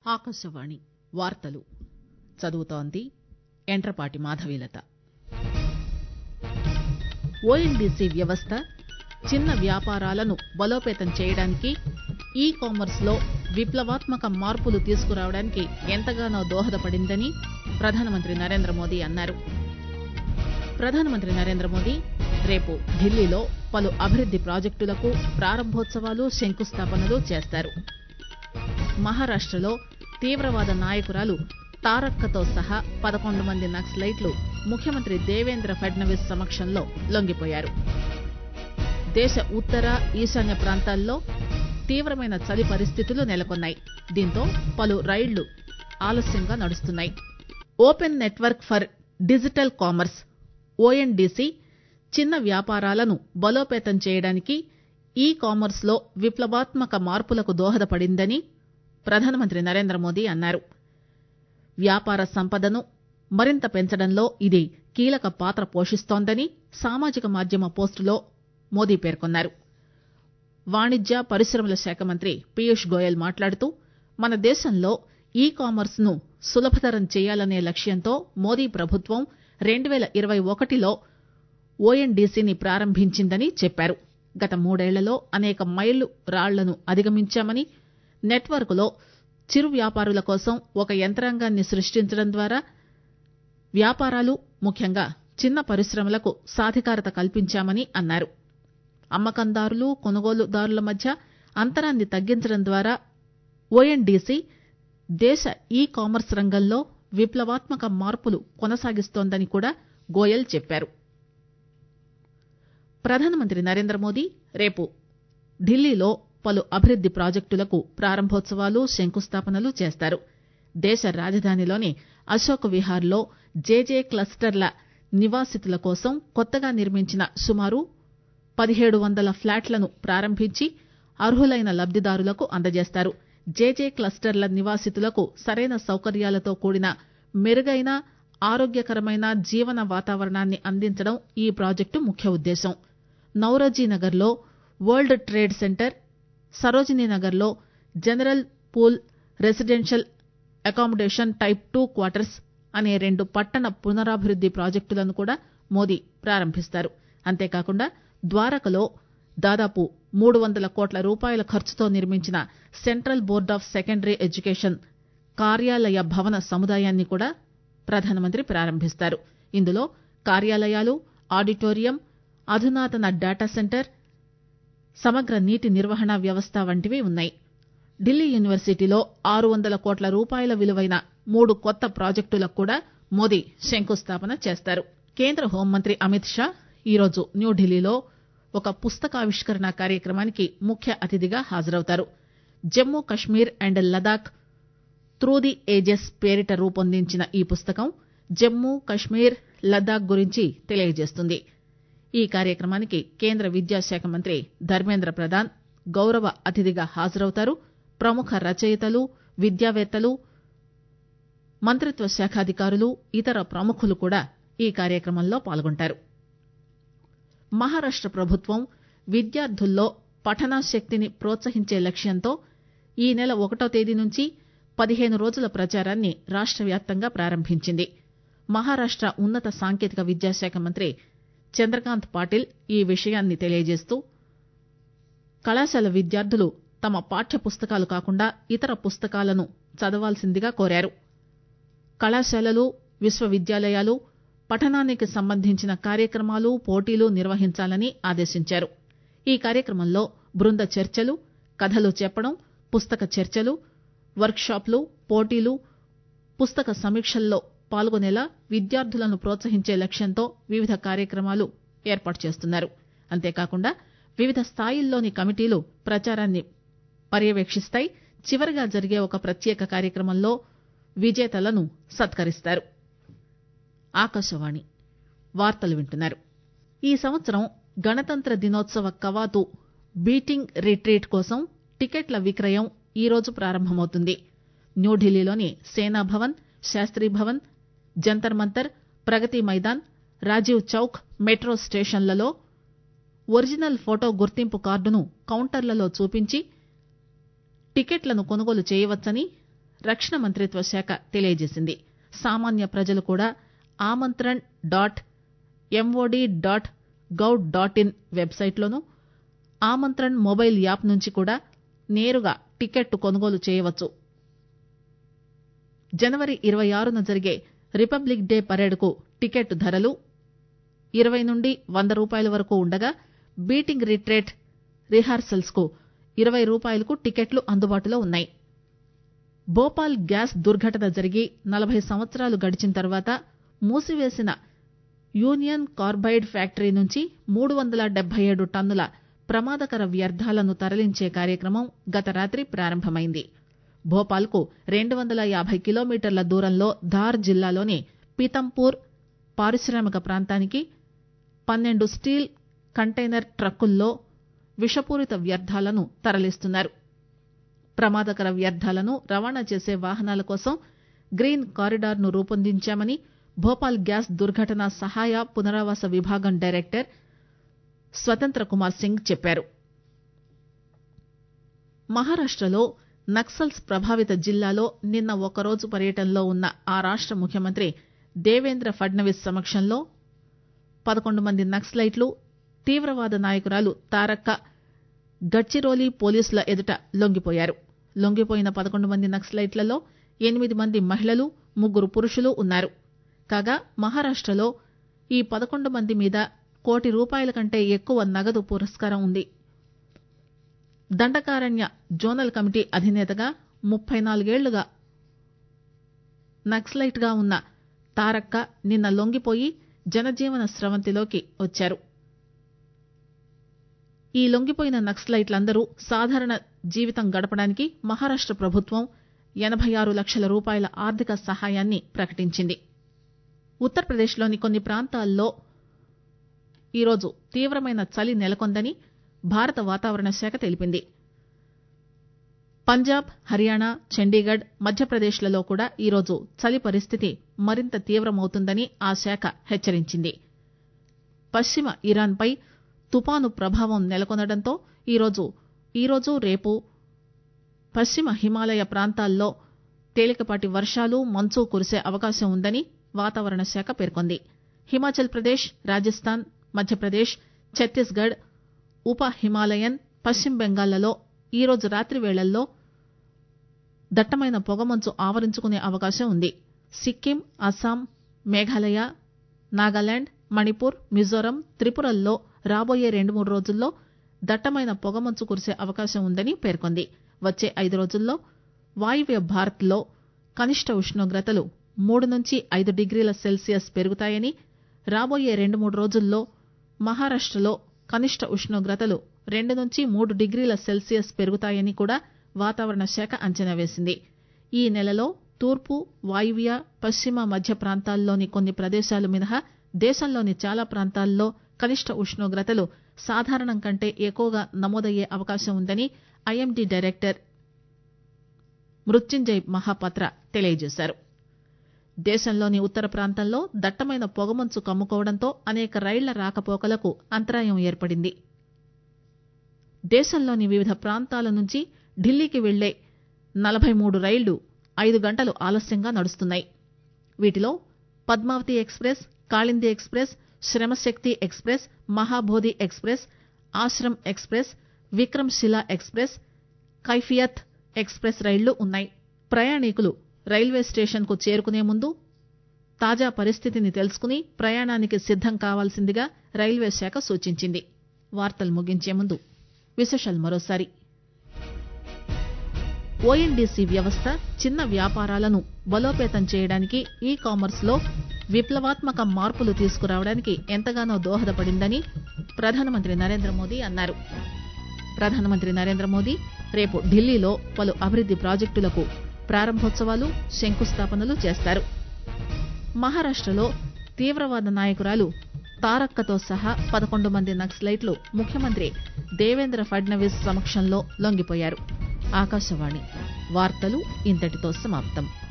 ఆకాశవాణి వార్తలు చదువుతోంది ఎంట్రపాటి మాధవీలత ఓఎన్డీసీ వ్యవస్థ చిన్న వ్యాపారాలను బలోపేతం చేయడానికి ఈ కామర్స్ లో విప్లవాత్మక మార్పులు తీసుకురావడానికి ఎంతగానో దోహదపడిందని ప్రధానమంత్రి నరేంద్రమోదీ అన్నారు ప్రధానమంత్రి నరేంద్రమోదీ రేపు ఢిల్లీలో పలు అభివృద్ది ప్రాజెక్టులకు ప్రారంభోత్సవాలు శంకుస్థాపనలు చేస్తారు మహారాష్టలో తీవ్రవాద నాయకురాలు తారక్కతో సహా పదకొండు మంది నక్సలైట్లు ముఖ్యమంత్రి దేవేంద్ర ఫడ్నవీస్ సమక్షంలో లొంగిపోయారు దేశ ఉత్తర ఈశాన్య ప్రాంతాల్లో తీవ్రమైన చలి పరిస్థితులు నెలకొన్నాయి దీంతో పలు రైళ్లు ఆలస్యంగా నడుస్తున్నాయి open network for digital commerce ONDC చిన్న వ్యాపారాలను బలోపేతం చేయడానికి ఈ కామర్స్ లో విప్లవాత్మక మార్పులకు దోహదపడిందని ప్రధానమంత్రి నరేంద్రమోదీ అన్నారు వ్యాపార సంపదను మరింత పెంచడంలో ఇది కీలక పాత్ర పోషిస్తోందని సామాజిక మాధ్యమ పోస్టులో మోదీ పేర్కొన్నారు వాణిజ్య పరిశ్రమల శాఖ మంత్రి పీయూష్ గోయల్ మాట్లాడుతూ మన దేశంలో ఈ కామర్స్ ను సులభతరం చేయాలనే లక్ష్యంతో మోదీ ప్రభుత్వం రెండు పేల ఇరవై ఒకటిలో ఓఎన్డీసీని ప్రారంభించిందని చెప్పారు గత మూడేళ్లలో అనేక మైలు రాళ్లను అధిగమించామని నెట్వర్క్ లో చిరు వ్యాపారుల కోసం ఒక యంత్రాంగాన్ని సృష్టించడం ద్వారా వ్యాపారాలు ముఖ్యంగా చిన్న పరిశ్రమలకు సాధికారత కల్పించామని అన్నారు అమ్మకందారులు కొనుగోలుదారుల మధ్య అంతరాన్ని తగ్గించడం ద్వారా ఓఎన్డీసీ దేశ ఈ కామర్స్ రంగంలో విప్లవాత్మక మార్పులు కొనసాగిస్తోందని కూడా గోయల్ చెప్పారు ప్రధానమంత్రి నరేంద్రమోదీ రేపు ఢిల్లీలో పలు అభివృద్ది ప్రాజెక్టులకు ప్రారంభోత్సవాలు శంకుస్థాపనలు చేస్తారు దేశ రాజధానిలోని అశోక్ విహార్ లో జేజే క్లస్టర్ల నివాసితుల కోసం కొత్తగా నిర్మించిన సుమారు పదిహేడు వందల ఫ్లాట్లను ప్రారంభించి అర్హులైన లబ్దిదారులకు అందజేస్తారు జేజే క్లస్టర్ల నివాసితులకు సరైన సౌకర్యాలతో కూడిన మెరుగైన ఆరోగ్యకరమైన జీవన వాతావరణాన్ని అందించడం ఈ ప్రాజెక్టు ముఖ్య ఉద్దేశం నౌరోజీనగర్ లో వరల్డ్ ట్రేడ్ సెంటర్ సరోజినీనగర్ లో general pool residential accommodation type two quarters అనే రెండు పట్టణ పునరాభివృద్ది ప్రాజెక్టులను కూడా మోదీ ప్రారంభిస్తారు అంతేకాకుండా ద్వారకలో దాదాపు మూడు వందల కోట్ల రూపాయల ఖర్చుతో నిర్మించిన central board of secondary education కార్యాలయ భవన సముదాయాన్ని కూడా ప్రధానమంత్రి ప్రారంభిస్తారు ఇందులో కార్యాలయాలు ఆడిటోరియం అధునాతన డేటా సెంటర్ సమగ్ర నీటి నిర్వహణ వ్యవస్థ వంటివి ఉన్నాయి ఢిల్లీ యూనివర్సిటీలో ఆరు వందల కోట్ల రూపాయల విలువైన మూడు కొత్త ప్రాజెక్టులకు కూడా మోదీ శంకుస్థాపన చేస్తారు కేంద్ర హోంమంత్రి అమిత్ షా ఈరోజు న్యూఢిల్లీలో ఒక పుస్తకావిష్కరణ కార్యక్రమానికి ముఖ్య అతిథిగా హాజరవుతారు Jammu Kashmir and Ladakh through the ages పేరిట రూపొందించిన ఈ పుస్తకం జమ్మూ కశ్మీర్ లదాఖ్ గురించి తెలియజేస్తుంది ఈ కార్యక్రమానికి కేంద్ర విద్యాశాఖ మంత్రి ధర్మేంద్ర ప్రధాన్ గౌరవ అతిథిగా హాజరవుతారు ప్రముఖ రచయితలు విద్యావేత్తలు మంత్రిత్వ శాఖాధికారులు ఇతర ప్రముఖులు కూడా ఈ కార్యక్రమంలో పాల్గొంటారు మహారాష్ట ప్రభుత్వం విద్యార్థుల్లో పఠనాశక్తిని ప్రోత్సహించే లక్ష్యంతో ఈ నెల ఒకటో తేదీ నుంచి పదిహేను రోజుల ప్రచారాన్ని రాష్ట వ్యాప్తంగా ప్రారంభించింది మహారాష్ట ఉన్నత సాంకేతిక విద్యాశాఖ మంత్రి చంద్రకాంత్ పాటిల్ ఈ విషయాన్ని తెలియజేస్తూ కళాశాల విద్యార్థులు తమ పాఠ్య పుస్తకాలు కాకుండా ఇతర పుస్తకాలను చదవాల్సిందిగా కోరారు కళాశాలలు విశ్వవిద్యాలయాలు పఠనానికి సంబంధించిన కార్యక్రమాలు పోటీలు నిర్వహించాలని ఆదేశించారు ఈ కార్యక్రమంలో బృంద చర్చలు కథలు చెప్పడం పుస్తక చర్చలు వర్క్ షాప్లు పోటీలు పుస్తక సమీక్షల్లో పాల్గొనేలా విద్యార్థులను ప్రోత్సహించే లక్ష్యంతో వివిధ కార్యక్రమాలు ఏర్పాటు చేస్తున్నారు అంతేకాకుండా వివిధ స్థాయిల్లోని కమిటీలు ప్రచారాన్ని పర్యవేక్షిస్తాయి చివరిగా జరిగే ఒక ప్రత్యేక కార్యక్రమంలో విజేతలను సత్కరిస్తారు ఆకాశవాణి వార్తలు వింటున్నారు ఈ సంవత్సరం గణతంత్ర దినోత్సవ కవాతు బీటింగ్ రిట్రీట్ కోసం టికెట్ల విక్రయం ఈరోజు ప్రారంభమవుతుంది న్యూఢిల్లీలోని సేనాభవన్ శాస్త్రీభవన్ జంతర్ మంతర్ ప్రగతి మైదాన్ రాజీవ్ చౌక్ మెట్రో స్టేషన్లలో ఒరిజినల్ ఫోటో గుర్తింపు కార్డును కౌంటర్లలో చూపించి టికెట్లను కొనుగోలు చేయవచ్చని రక్షణ మంత్రిత్వ శాఖ తెలియజేసింది సామాన్య ప్రజలు కూడా Aamantran dot MOD dot gov dot in వెబ్సైట్లోనూ ఆమంత్రణ్ మొబైల్ యాప్ నుంచి కూడా నేరుగా టికెట్ కొనుగోలు చేయవచ్చు జనవరి ఇరవై ఆరున జరిగే రిపబ్లిక్ డే పరేడ్కు టికెట్ ధరలు ఇరవై నుండి వంద రూపాయల వరకు ఉండగా బీటింగ్ రిట్రేట్ రిహార్సల్స్ కు ఇరవై రూపాయలకు టికెట్లు అందుబాటులో ఉన్నాయి భోపాల్ గ్యాస్ దుర్ఘటన జరిగి నలభై సంవత్సరాలు గడిచిన తర్వాత మూసివేసిన యూనియన్ కార్బైడ్ ఫ్యాక్టరీ నుంచి మూడు వందల డెబ్బై ఏడు టన్నుల ప్రమాదకర వ్యర్థాలను తరలించే కార్యక్రమం గత రాత్రి ప్రారంభమైంది భోపాల్ కు రెండు వందల యాభై కిలోమీటర్ల దూరంలో ధార్ జిల్లాలోని పీతంపూర్ పారిశ్రామిక ప్రాంతానికి పన్నెండు స్టీల్ కంటైనర్ ట్రక్కుల్లో విషపూరిత వ్యర్థాలను తరలిస్తున్నారు ప్రమాదకర వ్యర్థాలను రవాణా చేసే వాహనాల కోసం గ్రీన్ కారిడార్ ను రూపొందించామని భోపాల్ గ్యాస్ దుర్ఘటన సహాయ పునరావాస విభాగం డైరెక్టర్ స్వతంత్ర కుమార్ సింగ్ చెప్పారు మహారాష్టలో నక్సల్స్ ప్రభావిత జిల్లాలో నిన్న ఒకరోజు పర్యటనలో ఉన్న ఆ రాష్ట ముఖ్యమంత్రి దేవేంద్ర ఫడ్నవీస్ సమక్షంలో పదకొండు మంది నక్సలైట్లు తీవ్రవాద నాయకురాలు తారక్క గడ్చిరోలి పోలీసుల ఎదుట లొంగిపోయారు లొంగిపోయిన పదకొండు మంది నక్సలైట్లలో ఎనిమిది మంది మహిళలు ముగ్గురు పురుషులు ఉన్నారు కాగా మహారాష్టలో ఈ పదకొండు మంది మీద కోటి రూపాయల కంటే ఎక్కువ నగదు పురస్కారం ఉంది దండకారణ్య జోనల్ కమిటీ అధినేతగా ముప్పై నాలుగేళ్లుగా నక్సలైట్ గా ఉన్న తారక్క నిన్న లొంగిపోయి జనజీవన స్రవంతిలోకి వచ్చారు ఈ లొంగిపోయిన నక్సలైట్లందరూ సాధారణ జీవితం గడపడానికి మహారాష్ట ప్రభుత్వం ఎనబై ఆరు లక్షల రూపాయల ఆర్థిక సహాయాన్ని ప్రకటించింది ఉత్తరప్రదేశ్లోని కొన్ని ప్రాంతాల్లో ఈరోజు తీవ్రమైన చలి నెలకొందని భారత వాతావరణ శాఖ తెలిపింది పంజాబ్ హర్యానా చండీగఢ్ మధ్యప్రదేశ్లలో కూడా ఈరోజు చలి పరిస్థితి మరింత తీవ్రమవుతుందని ఆ శాఖ హెచ్చరించింది పశ్చిమ ఇరాన్పై తుపాను ప్రభావం నెలకొనడంతో ఈరోజు ఈరోజు రేపు పశ్చిమ హిమాలయ ప్రాంతాల్లో తేలికపాటి వర్షాలు మంచు కురిసే అవకాశం ఉందని వాతావరణ శాఖ పేర్కొంది హిమాచల్ ప్రదేశ్ రాజస్థాన్ మధ్యప్రదేశ్ ఛత్తీస్గఢ్ ఉప హిమాలయన్ పశ్చిమ బెంగాల్లో ఈరోజు రాత్రి వేళల్లో దట్టమైన పొగమంచు ఆవరించుకునే అవకాశం ఉంది సిక్కిం అస్సాం మేఘాలయ నాగాలాండ్ మణిపూర్ మిజోరం త్రిపురల్లో రాబోయే రెండు మూడు రోజుల్లో దట్టమైన పొగమంచు కురిసే అవకాశం ఉందని పేర్కొంది వచ్చే ఐదు రోజుల్లో వాయువ్య భారత్ లో కనిష్ట ఉష్ణోగ్రతలు మూడు నుంచి ఐదు డిగ్రీల సెల్సియస్ పెరుగుతాయని రాబోయే రెండు మూడు రోజుల్లో మహారాష్టలో కనిష్ట ఉష్ణోగ్రతలు రెండు నుంచి మూడు డిగ్రీల సెల్సియస్ పెరుగుతాయని కూడా వాతావరణ శాఖ అంచనా వేసింది ఈ నెలలో తూర్పు వాయువ్య పశ్చిమ మధ్య ప్రాంతాల్లోని కొన్ని ప్రదేశాలు మినహా దేశంలోని చాలా ప్రాంతాల్లో కనిష్ట ఉష్ణోగ్రతలు సాధారణం కంటే ఎక్కువగా నమోదయ్యే అవకాశం ఉందని ఐఎండీ డైరెక్టర్ మృత్యుంజయ్ మహాపాత్ర తెలియజేశారు దేశంలోని ఉత్తర ప్రాంతంలో దట్టమైన పొగమంచు కమ్ముకోవడంతో అనేక రైళ్ల రాకపోకలకు అంతరాయం ఏర్పడింది దేశంలోని వివిధ ప్రాంతాల నుంచి ఢిల్లీకి వెళ్లే నలభై మూడు రైళ్లు ఐదు గంటలు ఆలస్యంగా నడుస్తున్నాయి వీటిలో Padmavati express Kalindi express Shram Shakti express Mahabodhi express Ashram express Vikramshila express Kaifiyat express రైళ్లు ఉన్నాయి ప్రయాణికులు రైల్వే స్టేషన్ కు చేరుకునే ముందు తాజా పరిస్థితిని తెలుసుకుని ప్రయాణానికి సిద్దం కావాల్సిందిగా రైల్వే శాఖ సూచించింది వార్తలు ముగించే ముందు విశేషాలు మరోసారి ఓఎన్డీసీ వ్యవస్థ చిన్న వ్యాపారాలను బలోపేతం చేయడానికి ఈ కామర్స్ లో విప్లవాత్మక మార్పులు తీసుకురావడానికి ఎంతగానో దోహదపడిందని ప్రధానమంత్రి నరేంద్ర మోదీ అన్నారు ప్రధానమంత్రి నరేంద్ర మోదీ రేపు ఢిల్లీలో పలు అభివృద్ది ప్రాజెక్టులకు ప్రారంభోత్సవాలు శంకుస్థాపనలు చేస్తారు మహారాష్టలో తీవ్రవాద నాయకురాలు తారక్కతో సహా పదకొండు మంది నక్సలైట్లు ముఖ్యమంత్రి దేవేంద్ర ఫడ్నవీస్ సమక్షంలో లొంగిపోయారు ఆకాశవాణి వార్తలు ఇంతటితో సమాప్తం